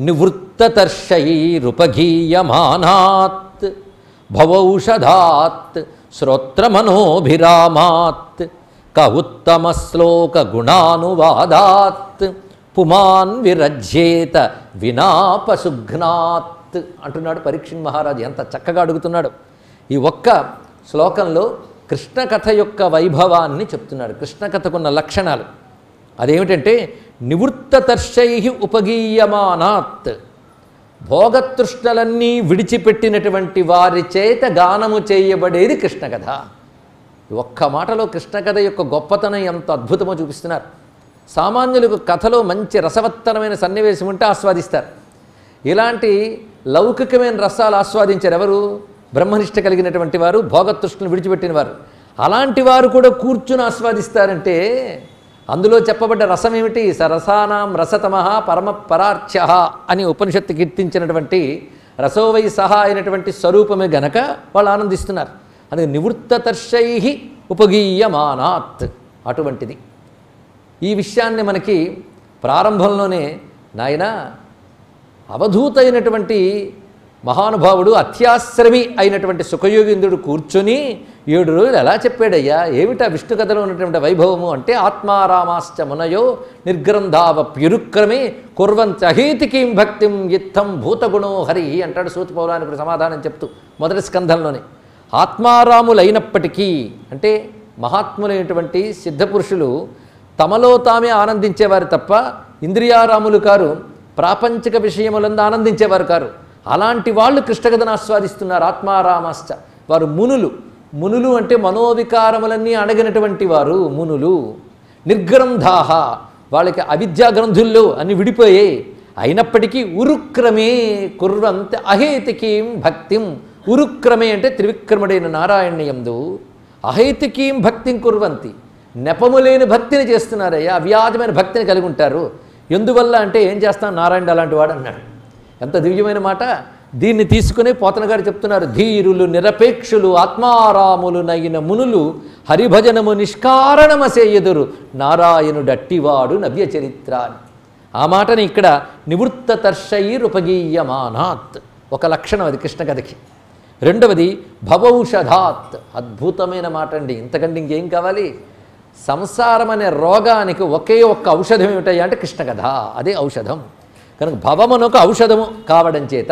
నివృత్తతర్షైరుపగీయమానాత్ భవౌషధాత్ శ్రోత్రమనోభిరామాత్ క ఉత్తమ శ్లోక గుణానువాదాత్ పుమాన్ విరజ్యేత వినాపసుఘ్నాత్ అంటున్నాడు పరీక్షణ్ మహారాజు ఎంత చక్కగా అడుగుతున్నాడు ఈ ఒక్క శ్లోకంలో కృష్ణ కథ యొక్క వైభవాన్ని చెప్తున్నాడు కృష్ణ కథకున్న లక్షణాలు అదేమిటంటే నివృత్తతర్షై ఉపగీయమానాత్ భోగతృష్ణలన్నీ విడిచిపెట్టినటువంటి వారి చేత గానము చేయబడేది కృష్ణ కథ ఈ ఒక్క మాటలో కృష్ణ కథ యొక్క గొప్పతనం ఎంత అద్భుతమో చూపిస్తున్నారు సామాన్యులకు కథలో మంచి రసవత్తరమైన సన్నివేశం ఉంటే ఆస్వాదిస్తారు ఇలాంటి లౌకికమైన రసాలు ఆస్వాదించారు ఎవరు బ్రహ్మనిష్ట కలిగినటువంటి వారు భోగతృష్ణను విడిచిపెట్టిన వారు అలాంటి వారు కూడా కూర్చుని ఆస్వాదిస్తారంటే అందులో చెప్పబడ్డ రసం ఏమిటి సరసానాం రసతమ పరమ పరార్చ్య అని ఉపనిషత్తు కీర్తించినటువంటి రసోవై సహా అయినటువంటి స్వరూపమే గనక వాళ్ళు ఆనందిస్తున్నారు అది నివృత్తతర్షై ఉపగీయమానాత్ అటువంటిది ఈ విషయాన్ని మనకి ప్రారంభంలోనే నాయన అవధూతైనటువంటి మహానుభావుడు అత్యాశ్రమి అయినటువంటి సుఖయోగీంద్రుడు కూర్చొని ఏడు రోజులు ఎలా చెప్పాడయ్యా ఏమిటా విష్ణు కథలో ఉన్నటువంటి వైభవము అంటే ఆత్మారామాశ్చ మునయో నిర్గ్రంథావప్యురుక్రమే కుర్వంతహేతికీం భక్తిం ఇత్తం భూతగుణో హరి అంటాడు సూతి పౌరాణికుడు సమాధానం చెప్తూ మొదటి స్కంధంలోనే ఆత్మారాములైనప్పటికీ అంటే మహాత్ములైనటువంటి సిద్ధపురుషులు తమలో తామే ఆనందించేవారు తప్ప ఇంద్రియారాములు కారు ప్రాపంచిక విషయములందు ఆనందించేవారు కారు అలాంటి వాళ్ళు కృష్ణకథను ఆస్వాదిస్తున్నారు ఆత్మారామాశ్చ వారు మునులు మునులు అంటే మనోవికారములన్నీ అణగినటువంటి వారు మునులు నిర్గ్రంథాహ వాళ్ళకి అవిద్యా గ్రంథుల్లో అన్ని విడిపోయాయి అయినప్పటికీ ఉరుక్రమే కుర్వంత అహేతికీం భక్తిం ఉరుక్రమే అంటే త్రివిక్రముడైన నారాయణయందు అహైతికీం భక్తిం కుర్వంతి నెపము లేని భక్తిని చేస్తున్నారయ్యా అవ్యాజమైన భక్తిని కలిగి ఉంటారు ఎందువల్ల అంటే ఏం చేస్తాం నారాయణ అలాంటి వాడు అన్నాడు ఎంత దివ్యమైన మాట దీన్ని తీసుకుని పోతన గారు చెప్తున్నారు ధీరులు నిరపేక్షులు ఆత్మారాములు నగిన మునులు హరిభజనము నిష్కారణమసేయుదురు నారాయణుడట్టివాడు నవ్య చరిత్ర అని ఆ మాటని ఇక్కడ నివృత్తతర్షైరుపగీయమానాత్ ఒక లక్షణం అది కృష్ణ కథకి రెండవది భవౌషధాత్ అద్భుతమైన మాట అండి ఇంతకంటే ఇంకేం కావాలి సంసారం అనే రోగానికి ఒకే ఒక్క ఔషధం ఏమిటయ్యా అంటే కృష్ణ కథ అదే ఔషధం కనుక భవమనొక ఔషధము కావడం చేత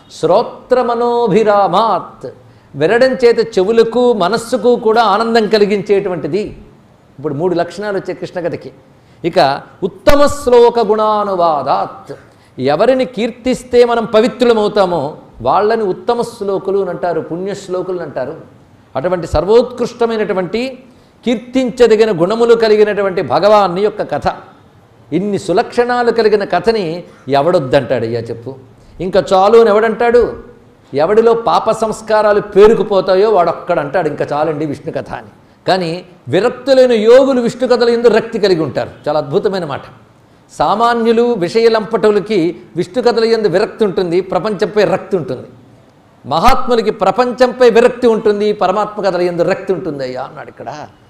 శ్రోత్రమనోభిరామాత్ వినడం చేత చెవులకు మనస్సుకు కూడా ఆనందం కలిగించేటువంటిది ఇప్పుడు మూడు లక్షణాలు వచ్చే కృష్ణ కథకి ఇక ఉత్తమ శ్లోక గుణానువాదాత్ ఎవరిని కీర్తిస్తే మనం పవిత్రులమవుతామో వాళ్ళని ఉత్తమ శ్లోకులు అని అంటారు పుణ్యశ్లోకులు అని అంటారు అటువంటి సర్వోత్కృష్టమైనటువంటి కీర్తించదగిన గుణములు కలిగినటువంటి భగవాన్ని యొక్క కథ ఇన్ని సులక్షణాలు కలిగిన కథని ఎవడొద్దంటాడు అయ్యా చెప్పు ఇంకా చాలు అని ఎవడంటాడు ఎవడిలో పాప సంస్కారాలు పేరుకుపోతాయో వాడొక్కడంటాడు ఇంకా చాలండి విష్ణు కథ అని కానీ విరక్తులైన యోగులు విష్ణు కథలు ఎందు రక్తి కలిగి ఉంటారు చాలా అద్భుతమైన మాట సామాన్యులు విషయలంపటులకి విష్ణు కథల ఎందు విరక్తి ఉంటుంది ప్రపంచంపై రక్తి ఉంటుంది మహాత్ములకి ప్రపంచంపై విరక్తి ఉంటుంది పరమాత్మ కథల ఎందు రక్తి ఉంటుంది అయ్యా అన్నాడు ఇక్కడ